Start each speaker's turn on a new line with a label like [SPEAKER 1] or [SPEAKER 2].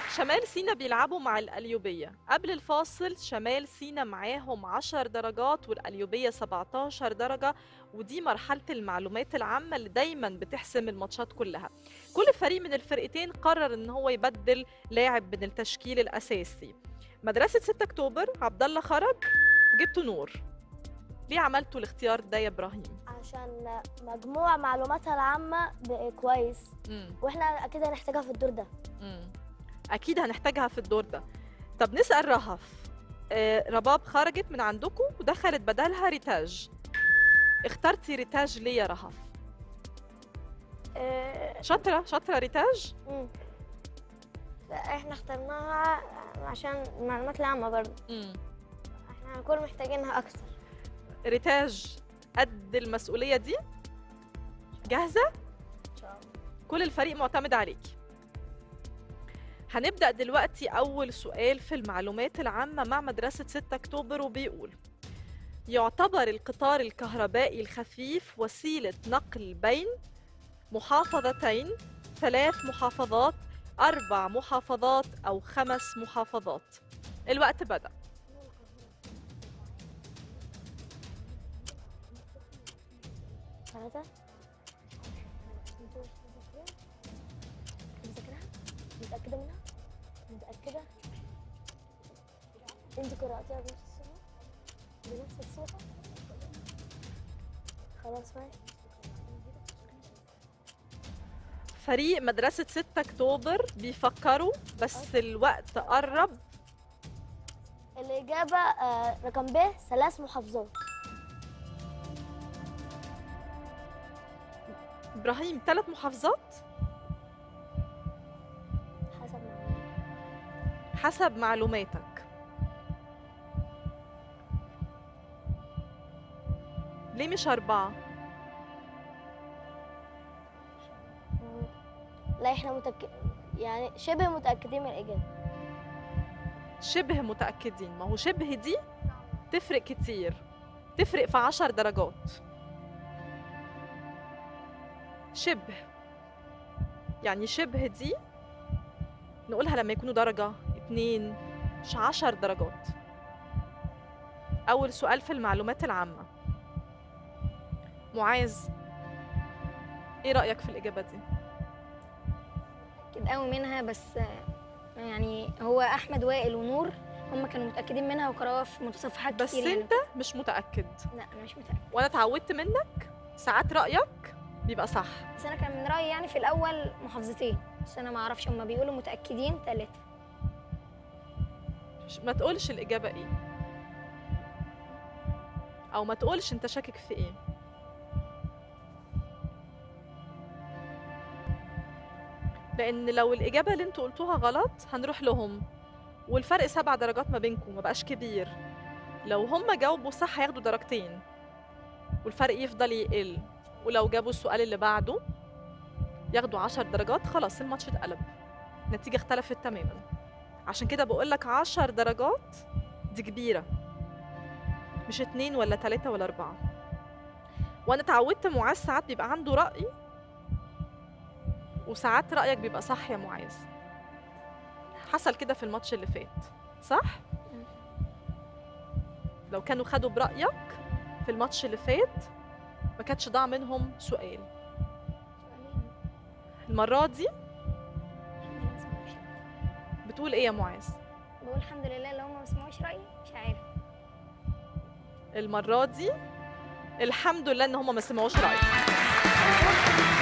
[SPEAKER 1] شمال سينا بيلعبوا مع القليوبية قبل الفاصل شمال سينا معاهم 10 درجات والقليوبية 17 درجة ودي مرحلة المعلومات العامة اللي دايما بتحسم الماتشات كلها كل فريق من الفرقتين قرر ان هو يبدل لاعب من التشكيل الأساسي مدرسة 6 أكتوبر عبد الله خرج جبتوا نور ليه عملتوا الاختيار ده يا إبراهيم؟
[SPEAKER 2] عشان مجموع معلوماتها العامة بقى كويس
[SPEAKER 1] مم.
[SPEAKER 2] واحنا اكيد هنحتاجها في الدور ده
[SPEAKER 1] مم. اكيد هنحتاجها في الدور ده طب نسال رهف آه رباب خرجت من عندكم ودخلت بدلها ريتاج اخترتي ريتاج ليه يا رهف
[SPEAKER 3] آه،
[SPEAKER 1] شاطره شاطره ريتاج
[SPEAKER 3] مم. احنا اخترناها عشان المعلومات العامة برضه
[SPEAKER 1] مم.
[SPEAKER 3] احنا هنكون محتاجينها أكتر
[SPEAKER 1] ريتاج قد المسؤوليه دي جاهزه
[SPEAKER 2] ان شاء الله
[SPEAKER 1] كل الفريق معتمد عليكي هنبدأ دلوقتي أول سؤال في المعلومات العامة مع مدرسة 6 أكتوبر وبيقول يعتبر القطار الكهربائي الخفيف وسيلة نقل بين محافظتين ثلاث محافظات أربع محافظات أو خمس محافظات الوقت بدأ
[SPEAKER 2] ثلاثة مذاكرها متأكدة منها متأكدة انت قرأتيها بنفس الصيغة بنفس الصيغة خلاص ماشي
[SPEAKER 1] فريق مدرسة 6 أكتوبر بيفكروا بس الوقت قرب
[SPEAKER 2] الإجابة آه، رقم ب ثلاث محافظات
[SPEAKER 1] إبراهيم ثلاث محافظات
[SPEAKER 2] حسب ما
[SPEAKER 1] حسب معلوماتك ليه مش أربعة؟
[SPEAKER 2] لا احنا متأكد يعني شبه متأكدين من الإجابة
[SPEAKER 1] شبه متأكدين ما هو شبه دي تفرق كتير تفرق في عشر درجات شبه يعني شبه دي نقولها لما يكونوا درجة اتنين مش عشر درجات أول سؤال في المعلومات العامة معاذ ايه رأيك في الإجابة دي؟
[SPEAKER 4] متأكد قوي منها بس آه، يعني هو أحمد وائل ونور هم كانوا متأكدين منها وقرأوها في متصفحات
[SPEAKER 1] بس
[SPEAKER 4] كتير يعني
[SPEAKER 1] انت مش متأكد
[SPEAKER 4] لا أنا مش متأكد
[SPEAKER 1] وانا اتعودت منك ساعات رأيك بيبقى صح
[SPEAKER 4] بس أنا كان من رأيي يعني في الأول محافظتين بس أنا ما أعرفش هم بيقولوا متأكدين ثلاثة
[SPEAKER 1] ش- ما تقولش الإجابة إيه أو ما تقولش أنت شاكك في إيه لأن لو الإجابة اللي أنتوا قلتوها غلط هنروح لهم والفرق سبع درجات ما بينكم ما بقاش كبير لو هم جاوبوا صح هياخدوا درجتين والفرق يفضل يقل ولو جابوا السؤال اللي بعده ياخدوا عشر درجات خلاص الماتش اتقلب النتيجة اختلفت تماما عشان كده بقول لك 10 درجات دي كبيرة مش اتنين ولا تلاتة ولا أربعة وأنا اتعودت معاذ ساعات بيبقى عنده رأي وساعات رأيك بيبقى صح يا معاذ حصل كده في الماتش اللي فات صح؟ لو كانوا خدوا برأيك في الماتش اللي فات ما كانش ضاع منهم سؤال المرة دي
[SPEAKER 4] الحمد لله ما سمعوش رأيي.
[SPEAKER 1] بتقول إيه يا معاذ؟
[SPEAKER 4] بقول الحمد لله لو هم ما سمعوش رأيي مش عارف
[SPEAKER 1] المرة دي الحمد لله ان هم ما سمعوش رأيك